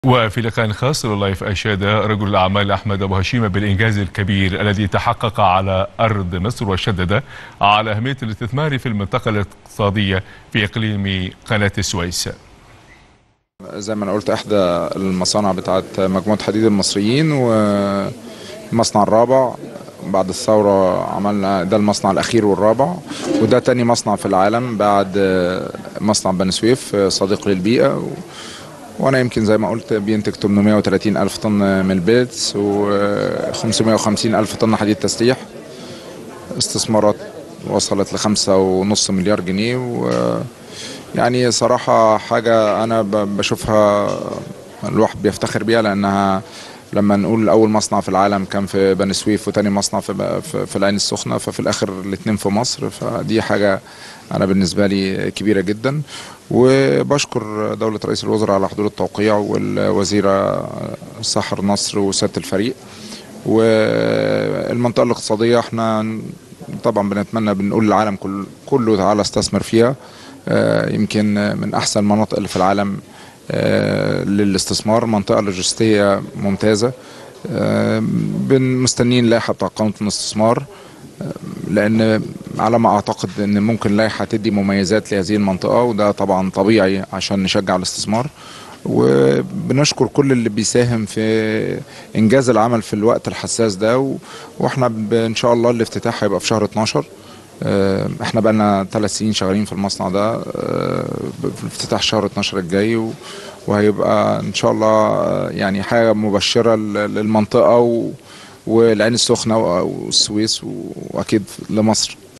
وفي لقاء خاص للايف أشاد رجل الأعمال أحمد أبو هشيم بالإنجاز الكبير الذي تحقق على أرض مصر وشدد على أهمية الاستثمار في المنطقة الاقتصادية في إقليم قناة السويس زي ما انا قلت احدى المصانع بتاعت مجموعه حديد المصريين والمصنع الرابع بعد الثورة عملنا ده المصنع الأخير والرابع وده تاني مصنع في العالم بعد مصنع بني سويف صديق للبيئة و... وانا يمكن زي ما قلت بينتج 830 الف طن من البيتس و 550 الف طن حديد تسليح استثمارات وصلت لخمسة ونص مليار جنيه و يعني صراحة حاجة أنا بشوفها الواحد بيفتخر بيها لأنها لما نقول أول مصنع في العالم كان في بني سويف وتاني مصنع في في العين السخنة ففي الآخر الاتنين في مصر فدي حاجة أنا بالنسبة لي كبيرة جدا وبشكر دولة رئيس الوزراء على حضور التوقيع والوزيرة سحر نصر وسيادة الفريق والمنطقة الاقتصادية احنا طبعا بنتمنى بنقول للعالم كل كله تعالى استثمر فيها يمكن من احسن المناطق اللي في العالم للاستثمار منطقة لوجستية ممتازة مستنيين اللائحة بتاع قانون الاستثمار لان على ما اعتقد ان ممكن لائحه تدي مميزات لهذه المنطقه وده طبعا طبيعي عشان نشجع الاستثمار وبنشكر كل اللي بيساهم في انجاز العمل في الوقت الحساس ده واحنا ان شاء الله الافتتاح هيبقى في شهر 12 احنا بقالنا ثلاث سنين شغالين في المصنع ده في افتتاح شهر 12 الجاي وهيبقى ان شاء الله يعني حاجه مبشره للمنطقه و والعين السخنه والسويس واكيد لمصر